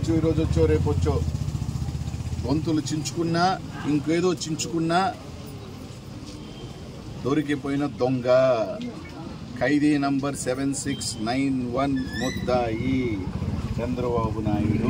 వచ్చో ఈరోజు వచ్చో రేపు వచ్చో గొంతులు చించుకున్నా ఇంకేదో చించుకున్నా దొరికిపోయిన దొంగ ఖైదీ number seven six nine one ముద్దాయి చంద్రబాబు నాయుడు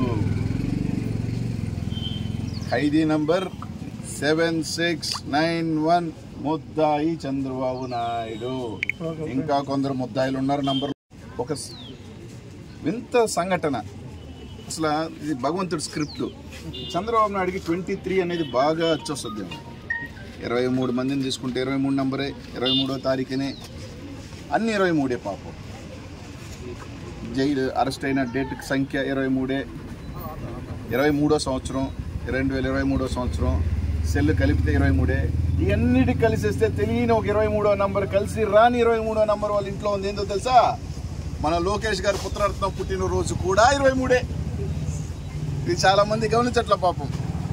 ఖైదీ number seven six nine one ముద్దాయి చంద్రబాబు నాయుడు ఇంకా కొందరు ముద్దాయిలు ఉన్నారు నంబర్ ఒక స్- వింత సంఘటన అసలు ఇది భగవంతుడి స్క్రిప్ట్ చంద్రబాబు నాయుడికి ట్వంటీ త్రీ అనేది బాగా వచ్చొస్తుంది ఇరవై మూడు మందిని తీసుకుంటే ఇరవై మూడు నంబరే ఇరవై మూడో తారీఖునే అన్ని ఇరవై మూడే పాపం జైలు అరెస్ట్ అయిన డేట్ సంఖ్య ఇరవై మూడే ఇరవై మూడో సంవత్సరం రెండు వేల ఇరవై మూడో సంవత్సరం సెల్ కలిపితే ఇరవై మూడే ఇవన్నిటి కలిసేస్తే తెలియని ఒక ఇరవై మూడో నంబర్ కలిసి రాని ఇరవై మూడో నంబర్ వాళ్ళ ఇంట్లో ఉంది ఏందో తెలుసా మన లోకేష్ గారి పుత్రరత్నం పుట్టినరోజు కూడా ఇరవై మూడే ఇది చాలా మంది గమనించట్ల పాపం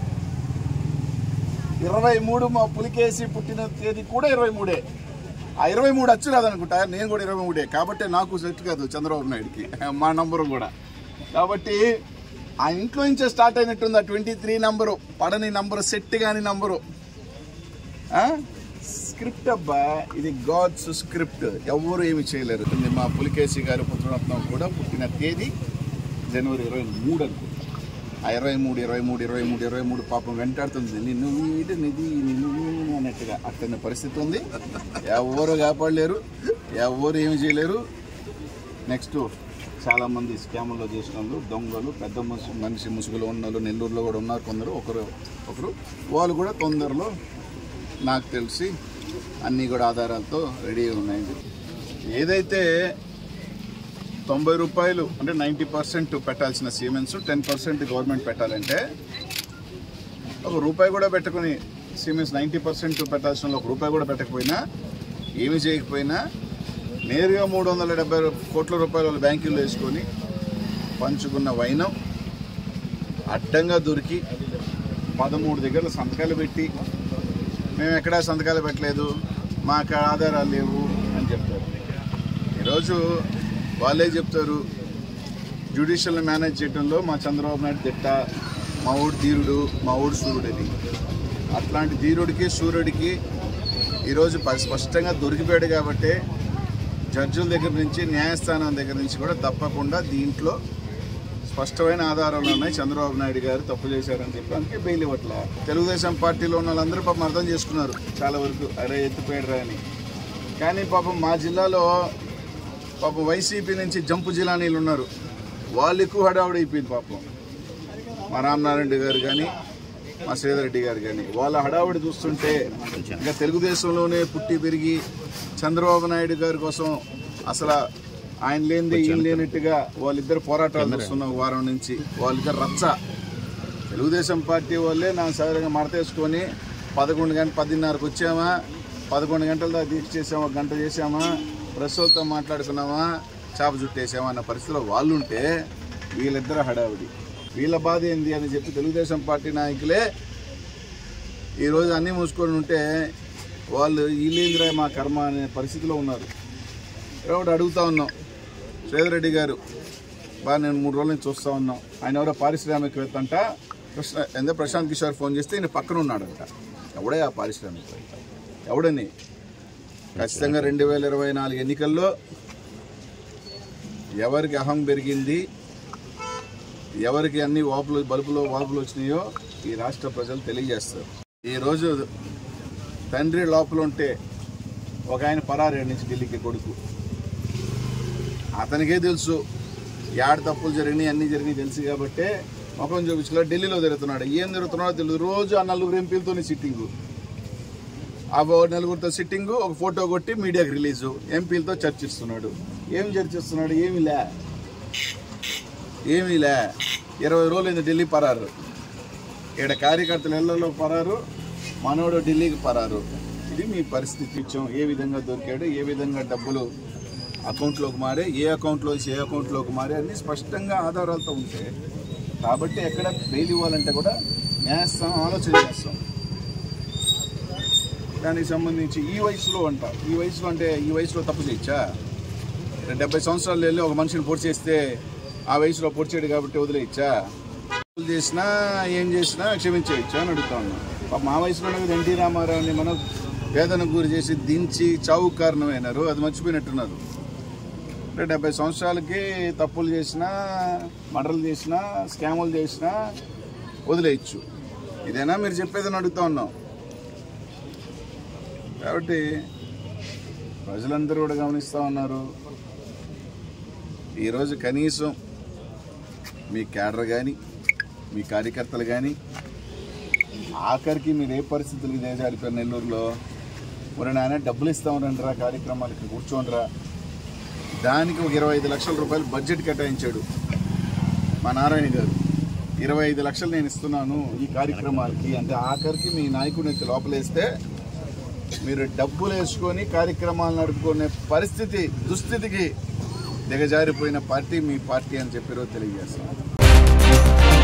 ఇరవై మూడు మా పులికేసి పుట్టిన తేదీ కూడా ఇరవై మూడే ఆ ఇరవై మూడు అచ్చు రాదనుకుంటా నేను కూడా ఇరవై మూడే కాబట్టి నాకు సెట్ కాదు చంద్రబాబు నాయుడుకి మా నంబరు కూడా కాబట్టి ఆ ఇంట్లో నుంచే స్టార్ట్ అయినట్టుంది ఆ ట్వంటీ త్రీ నంబరు పడని నంబరు సెట్ కాని నంబరు స్క్రిప్ట్ అబ్బా ఇది గాడ్స్ స్క్రిప్ట్ ఎవరు ఏమి చేయలేరు ఇది మా పులికేసి గారి పుత్రరత్నం కూడా పుట్టిన తేదీ జనవరి ఇరవై మూడు అనుకుంటా ఆ ఇరవై మూడు ఇరవై మూడు ఇరవై మూడు ఇరవై మూడు పాపం వెంటాడుతుంది నిన్ను వీడు నిధి నిన్ను నేను అన్నట్టుగా అట్లనే పరిస్థితి ఉంది ఎవరు కాపాడలేరు ఎవరు ఏమి చేయలేరు నెక్స్ట్ చాలా మంది స్కాముల్లో చేసిన వాళ్ళు దొంగలు పెద్ద మనిషి మనిషి ముసుగులో ఉన్న వాళ్ళు నెల్లూరులో కూడా ఉన్నారు కొందరు ఒకరు ఒకరు వాళ్ళు కూడా తొందరలో నాకు తెలిసి అన్నీ కూడా ఆధారాలతో రెడీ ఉన్నాయి ఏదైతే తొంభై రూపాయలు అంటే నైంటీ పర్సెంట్ పెట్టాల్సిన సిమెంట్స్ టెన్ పర్సెంట్ గవర్నమెంట్ పెట్టాలంటే ఒక రూపాయి కూడా పెట్టుకుని సిమెంట్స్ నైంటీ పర్సెంట్ పెట్టాల్సిన ఒక రూపాయి కూడా పెట్టకపోయినా ఏమి చేయకపోయినా నేరుగా మూడు వందల డెబ్బై కోట్ల రూపాయలు వాళ్ళు బ్యాంకుల్లో వేసుకొని పంచుకున్న వైనం అడ్డంగా దొరికి పదమూడు దగ్గర సంతకాలు పెట్టి మేము ఎక్కడా సంతకాలు పెట్టలేదు మాకు ఆధారాలు లేవు అని చెప్తారు ఈరోజు వాళ్ళే చెప్తారు జ్యుడిషియల్ మేనేజ్ చేయడంలో మా చంద్రబాబు నాయుడు తిట్ట మా ఊడు ధీరుడు మా ఊడు సూర్యుడని అట్లాంటి ధీరుడికి సూర్యుడికి ఈరోజు ప- స్పష్టంగా దొరికిపోయాడు కాబట్టి జడ్జుల దగ్గర నుంచి న్యాయస్థానం దగ్గర నుంచి కూడా తప్పకుండా దీంట్లో స్పష్టమైన ఆధారాలు ఉన్నాయి చంద్రబాబు నాయుడు గారు తప్పు చేశారని చెప్పి అందుకే బెయిల్ ఇవ్వట్ల తెలుగుదేశం పార్టీలో ఉన్న వాళ్ళందరూ పాపం అర్థం చేసుకున్నారు చాలా వరకు అరే ఎత్తిపోయాడురా అని కానీ పాపం మా జిల్లాలో పాపం వైసీపీ నుంచి జంపు జిల్లానీలు ఉన్నారు వాళ్ళు ఎక్కువ హడావుడి అయిపోయింది పాపం మా రామనారాయణ గారు కానీ మా శ్రీధర్ గారు కానీ వాళ్ళ హడావుడి చూస్తుంటే ఇంకా తెలుగుదేశంలోనే పుట్టి పెరిగి చంద్రబాబు నాయుడు గారి కోసం అసలు ఆయన లేనిది ఈయన లేనట్టుగా వాళ్ళిద్దరు పోరాటాలు చేస్తున్న ఒక వారం నుంచి వాళ్ళిద్దరు రచ్చ తెలుగుదేశం పార్టీ వాళ్ళే నా సదరంగా మడతేసుకొని పదకొండు గంట పదిన్నరకు వచ్చామా పదకొండు గంటల దాకా దీక్ష చేసామా ఒక గంట చేసామా ప్రస్తులతో మాట్లాడుకున్నామా చాప చుట్టేసామా అన్న పరిస్థితిలో వాళ్ళు ఉంటే వీళ్ళిద్దరు హడావుడి వీళ్ళ బాధ ఏంది అని చెప్పి తెలుగుదేశం పార్టీ నాయకులే ఈరోజు అన్నీ మూసుకొని ఉంటే వాళ్ళు వీళ్ళేంద్రా మా కర్మ అనే పరిస్థితిలో ఉన్నారు ఒకటి అడుగుతా ఉన్నాం శ్రీధర్ రెడ్డి గారు బాగా నేను మూడు రోజుల నుంచి చూస్తూ ఉన్నాం ఆయన ఎవరో పారిశ్రామికవేత్త అంట కృష్ణ ఎంత ప్రశాంత్ కిషోర్ ఫోన్ చేస్తే ఈయన పక్కన ఉన్నాడంట ఎవడే ఆ పారిశ్రామికవేత్త ఎవడని ఖచ్చితంగా రెండు వేల ఇరవై నాలుగు ఎన్నికల్లో ఎవరికి అహం పెరిగింది ఎవరికి అన్ని వాపులు బలుపులో వాపులు వచ్చినాయో ఈ రాష్ట్ర ప్రజలు తెలియజేస్తారు ఈరోజు తండ్రి లోపల ఉంటే ఒక ఆయన పరారు నుంచి ఢిల్లీకి కొడుకు అతనికే తెలుసు యాడ తప్పులు జరిగినాయి అన్నీ జరిగినాయి తెలుసు కాబట్టి ముఖం చూపించలో ఢిల్లీలో తిరుగుతున్నాడు ఏం తిరుగుతున్నాడో తెలియదు రోజు ఆ నలుగురు ఎంపీలతోనే సిట్టింగు ఆ ఓ నలుగురితో సిట్టింగు ఒక ఫోటో కొట్టి మీడియాకి రిలీజు ఎంపీలతో చర్చిస్తున్నాడు ఏం చర్చిస్తున్నాడు ఏమి లే ఏమీ లే ఇరవై రోజులైంది ఢిల్లీ పరారు ఇక్కడ కార్యకర్తలు ఇళ్లలో పరారు మనోడు ఢిల్లీకి పరారు ఇది మీ పరిస్థితి ఇచ్చాం ఏ విధంగా దొరికాడు ఏ విధంగా డబ్బులు అకౌంట్లోకి మారే ఏ అకౌంట్లో నుంచి ఏ అకౌంట్లోకి మారే అన్ని స్పష్టంగా ఆధారాలతో ఉంటాయి కాబట్టి ఎక్కడ బెయిల్ ఇవ్వాలంటే కూడా న్యాయస్థానం ఆలోచన చేస్తాం దానికి సంబంధించి ఈ వయసులో అంట ఈ వయసులో అంటే ఈ వయసులో తప్పు చేయొచ్చా డెబ్బై సంవత్సరాలు వెళ్ళి ఒక మనిషిని పొడి చేస్తే ఆ వయసులో పొడి చేయడు కాబట్టి వదిలేయచ్చా తప్పులు చేసినా ఏం చేసినా క్షమించేయచ్చు అని అడుగుతా ఉన్నాం పాప మా వయసులో ఉన్నది ఎన్టీ రామారావుని మనం వేదనకు గురి చేసి దించి చావు కారణమైనారు అది మర్చిపోయినట్టున్నారు అంటే డెబ్బై సంవత్సరాలకి తప్పులు చేసినా మర్డర్లు చేసినా స్కాములు చేసినా వదిలేయచ్చు ఇదేనా మీరు చెప్పేదని అడుగుతా ఉన్నాం కాబట్టి ప్రజలందరూ కూడా గమనిస్తూ ఉన్నారు ఈరోజు కనీసం మీ క్యాడర్ కానీ మీ కార్యకర్తలు కానీ ఆఖరికి మీరు ఏ పరిస్థితులకు దిగజారిపోయారు నెల్లూరులో మరి నాయన డబ్బులు ఇస్తామనంటారా కార్యక్రమాలకి కూర్చోండిరా దానికి ఒక ఇరవై ఐదు లక్షల రూపాయలు బడ్జెట్ కేటాయించాడు మా నారాయణ గారు ఇరవై ఐదు లక్షలు నేను ఇస్తున్నాను ఈ కార్యక్రమాలకి అంటే ఆఖరికి మీ నాయకుడిని లోపలేస్తే మీరు డబ్బులు వేసుకొని కార్యక్రమాలు నడుపుకునే పరిస్థితి దుస్థితికి దిగజారిపోయిన పార్టీ మీ పార్టీ అని చెప్పి ఈరోజు తెలియజేస్తున్నాను